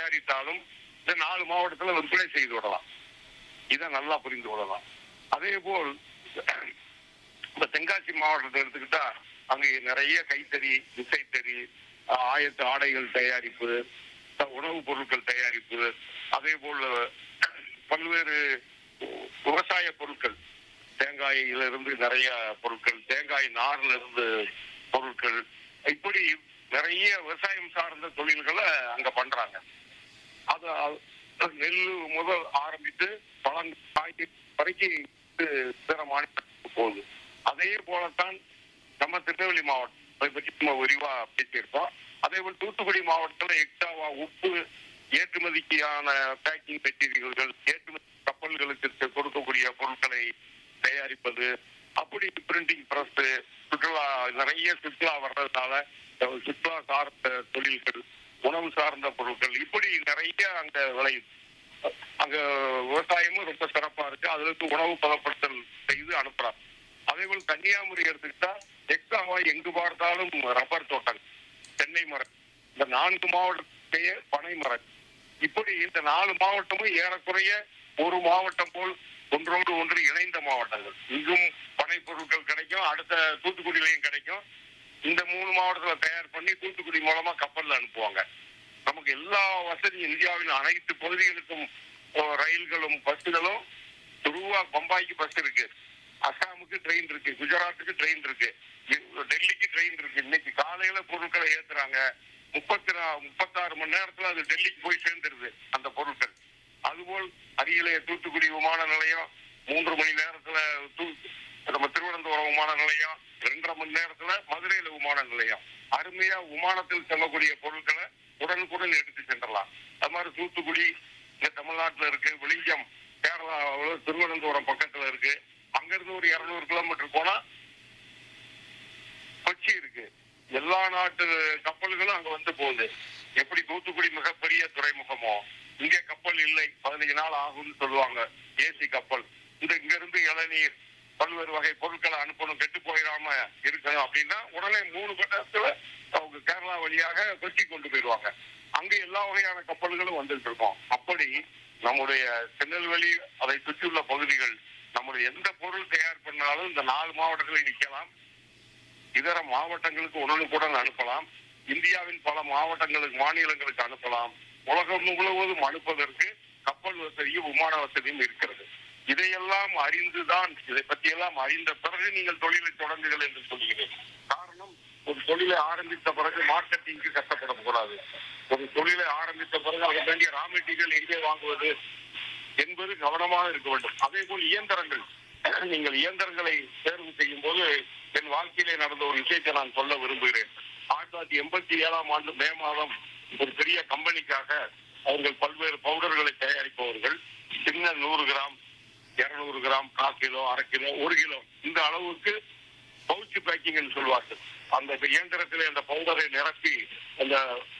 தயாரித்தாலும் இந்த நாலு மாவட்டத்துல விற்பனை செய்து விடலாம் இதை நல்லா புரிந்து கொள்ளலாம் அதே போல் இந்த தென்காசி மாவட்டத்தை எடுத்துக்கிட்டா அங்க நிறைய கைத்தறி விசைத்தறி ஆஹ், ஆயத்த ஆடைகள் தயாரிப்பு அஹ், உணவுப் பொருட்கள் தயாரிப்பு அதே போல் பல்வேறு விவசாய பொருட்கள் தேங்காயில இருந்து நிறைய பொருட்கள் தேங்காய் நார்ல இருந்து பொருட்கள் இப்படி நிறைய விவசாயம் சார்ந்த தொழில்களை அங்க பண்றாங்க அது அது நெல் முதல் ஆரம்பித்து பழம் காய்கறி வரைக்கும் இது பிற மாநிலத்துக்கு போகுது அதே போலத்தான் நம்ம திருநெல்வேலி மாவட்டம் அதை பற்றி நம்ம விரிவா பேசியிருக்கோம் அதே போல் தூத்துக்குடி மாவட்டத்துல எக்ஸாவா உப்பு ஏற்றுமதிக்கான பேக்கிங் மெட்டீரியல்கள் ஏற்றுமதி கப்பல்களுக்கு கொடுக்கக்கூடிய பொருட்களை தயாரிப்பது அப்படி பிரிண்டிங் பிரஸ் சுற்றுலா நிறைய சுற்றுலா வர்றதுனால அஹ், சுற்றுலா சார்ந்த தொழில்கள் உணவு சார்ந்த பொருட்கள் இப்படி நிறைய அங்க விளையுது அங்க விவசாயமும் ரொம்ப சிறப்பா இருக்கு அதுல இருந்து உணவு பதப்படுத்தல் செய்து அனுப்புறாங்க அதே போல் கன்னியாகுமரி எடுத்துக்கிட்டா எக்ஸாவா எங்கு பார்த்தாலும் ரப்பர் தோட்டங்கள் தென்னை மரம் இந்த நான்கு மாவட்டத்தையே பனை மரம் இப்படி இந்த நாலு மாவட்டமும் ஏறக்குறைய ஒரு மாவட்டம் போல் ஒன்றோடு ஒன்று இணைந்த மாவட்டங்கள் இங்கும் பனை பொருட்கள் கிடைக்கும் அடுத்த தூத்துக்குடியிலையும் கிடைக்கும் இந்த மூணு மாவட்டத்துல தயார் பண்ணி தூத்துக்குடி மூலமா கப்பல்ல அனுப்புவாங்க நமக்கு எல்லா வசதியும் இந்தியாவின் அனைத்து பகுதிகளுக்கும் ஓ, ரயில்களும் பஸ்ஸுகளும் துருவா பம்பாய்க்கு பஸ் இருக்கு அசாமுக்கு ட்ரெயின் இருக்கு குஜராத்துக்கு ட்ரெயின் இருக்கு இ- டெல்லிக்கு ட்ரெயின் இருக்கு இன்னைக்கு காலையில பொருட்களை ஏத்துறாங்க முப்பத்தி நா- முப்பத்தாறு மணி நேரத்துல அது டெல்லிக்கு போய் சேர்ந்துருது அந்த பொருட்கள் அதுபோல் அருகிலே தூத்துக்குடி விமான நிலையம் மூன்று மணி நேரத்துல தூ- நம்ம திருவனந்தபுரம் விமான நிலையம் ரெண்டரை மணி நேரத்துல மதுரையில விமான நிலையம் அருமையா விமானத்தில் செல்லக்கூடிய பொருட்களை உடனுக்குடன் எடுத்து சென்றலாம் அது மாதிரி தூத்துக்குடி இங்க தமிழ்நாட்டுல இருக்கு விளிஞ்சம் கேரளாவில் திருவனந்தபுரம் பக்கத்துல இருக்கு அங்கிருந்து ஒரு இருநூறு கிலோமீட்டர் போனா கொச்சி இருக்கு எல்லா நாட்டு கப்பல்களும் அங்க வந்து போகுது எப்படி தூத்துக்குடி மிகப்பெரிய துறைமுகமோ இங்க கப்பல் இல்லை பதினஞ்சு நாள் ஆகும்னு சொல்லுவாங்க ஏசி கப்பல் இந்த இங்க இருந்து இளநீர் பல்வேறு வகை பொருட்களை அனுப்பணும் கெட்டு போயிடாம இருக்கணும் அப்படின்னா உடனே மூணு மணி நேரத்துல அவங்க கேரளா வழியாக கொச்சி கொண்டு போயிடுவாங்க அங்க எல்லா வகையான கப்பல்களும் வந்துட்டு இருக்கோம் அப்படி நம்முடைய திருநெல்வேலி அதை சுற்றியுள்ள பகுதிகள் நம்முடைய எந்த பொருள் தயார் பண்ணாலும் இந்த நாலு மாவட்டங்களில் நிக்கலாம் இதர மாவட்டங்களுக்கு உடனுக்குடன் அனுப்பலாம் இந்தியாவின் பல மாவட்டங்களுக்கு மாநிலங்களுக்கு அனுப்பலாம் உலகம் முழுவதும் அனுப்புவதற்கு கப்பல் வசதியும் விமான வசதியும் இருக்கிறது இதையெல்லாம் அறிந்துதான் இதை பற்றியெல்லாம் அறிந்த பிறகு நீங்கள் தொழிலை தொடங்குங்கள் என்று சொல்கிறேன் காரணம் ஒரு தொழிலை ஆரம்பித்த பிறகு மார்க்கெட்டிங்க்கு கஷ்டப்படக்கூடாது ஒரு தொழிலை ஆரம்பித்த பிறகு அதை வேண்டிய ரா மெட்டீரியல் எங்கே வாங்குவது என்பது கவனமாக இருக்க வேண்டும் அதே போல் இயந்திரங்கள் நீங்கள் இயந்திரங்களை தேர்வு செய்யும் போது என் வாழ்க்கையிலே நடந்த ஒரு விஷயத்தை நான் சொல்ல விரும்புகிறேன் ஆயிரத்தி தொள்ளாயிரத்தி எண்பத்தி ஏழாம் ஆண்டு மே மாதம் ஒரு பெரிய கம்பெனிக்காக அவர்கள் பல்வேறு பவுடர்களை தயாரிப்பவர்கள் சின்ன நூறு கிராம் இருநூறு கிராம் கால் கிலோ அரை கிலோ ஒரு கிலோ இந்த அளவுக்கு பவுச் பேக்கிங் சொல்வார்கள் அந்த இயந்திரத்திலே அந்த பவுடரை நிரப்பி அந்த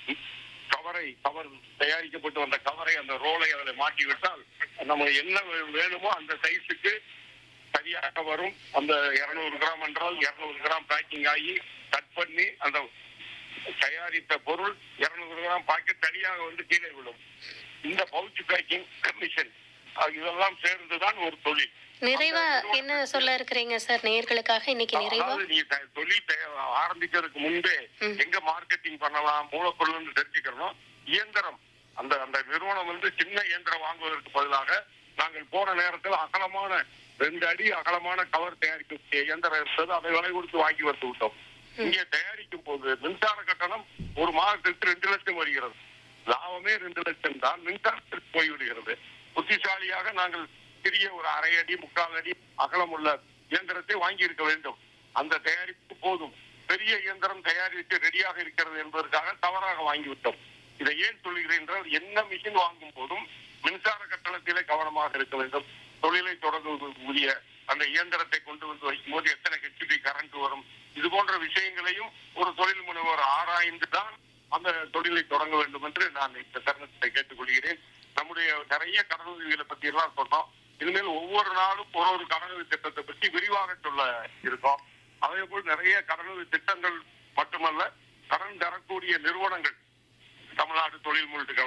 கவரை கவர் தயாரிக்கப்பட்டு வந்த கவரை அந்த ரோலை அதில் மாட்டி விட்டால் நம்ம என்ன வே- வேணுமோ அந்த சைஸுக்கு சரியாக வரும் அந்த இருநூறு கிராம் என்றால் இருநூறு கிராம் பேக்கிங் ஆகி கட் பண்ணி அந்த தயாரித்த பொருள் இருநூறு கிராம் பாக்கெட் தனியாக வந்து கீழே விடும் இந்த பவுச் பேக்கிங் மிஷின் இதெல்லாம் சேர்ந்துதான் ஒரு தொழில் நிறைவா என்ன சொல்ல இருக்கிறீங்க சார் நேயர்களுக்காக இன்னைக்கு நிறைவா அதாவது நீ த- தொழில் தய- ஆரம்பிக்கிறதுக்கு முன்பே ம். எங்க மார்க்கெட்டிங் பண்ணலாம் மூலப்பொருள் தெரிஞ்சுக்கணும் இயந்திரம் அந்த அந்த நிறுவனம் வந்து சின்ன இயந்திரம் வாங்குவதற்கு பதிலாக நாங்கள் போன நேரத்தில் அகலமான ரெண்டு அடி அகலமான கவர் தயாரிக்கக்கூடிய இயந்திரம் இருந்தது அதை விலை கொடுத்து வாங்கி வந்து விட்டோம் இங்கே தயாரிக்கும் போது மின்சார கட்டணம் ஒரு மாதத்திற்கு ரெண்டு லட்சம் வருகிறது லாபமே ரெண்டு லட்சம் தான் மின்சாரத்திற்கு போய்விடுகிறது புத்திசாலியாக நாங்கள் சிறிய ஒரு அரை அடி முக்கால் அடி அகலம் உள்ள இயந்திரத்தை வாங்கி இருக்க வேண்டும் அந்த தயாரிப்பு போதும் பெரிய இயந்திரம் தயாரித்து ரெடியாக இருக்கிறது என்பதற்காக தவறாக வாங்கிவிட்டோம் இதை ஏன் சொல்கிறேன் என்றால் என்ன மிஷின் வாங்கும் போதும் மின்சார கட்டணத்திலே கவனமாக இருக்க வேண்டும் தொழிலை தொடங்குவதற்குரிய அந்த இயந்திரத்தை கொண்டு வந்து வைக்கும் போது எத்தனை ஹெச்பி கரண்ட் வரும் இது போன்ற விஷயங்களையும் ஒரு தொழில் முனைவோர் ஆராய்ந்து தான் அந்த தொழிலை தொடங்க வேண்டும் என்று நான் இந்த தருணத்தை கேட்டுக்கொள்கிறேன் நம்முடைய நிறைய கடனுதவிகளை பத்தி எல்லாம் சொன்னோம் இனிமேல் ஒவ்வொரு நாளும் ஒரு ஒரு கடனுதவி திட்டத்தை பற்றி விரிவாக சொல்ல இருக்கோம் அதே போல் நிறைய கடனுதவி திட்டங்கள் மட்டுமல்ல கடன் தரக்கூடிய நிறுவனங்கள் தமிழ்நாடு தொழில் முன்னேற்ற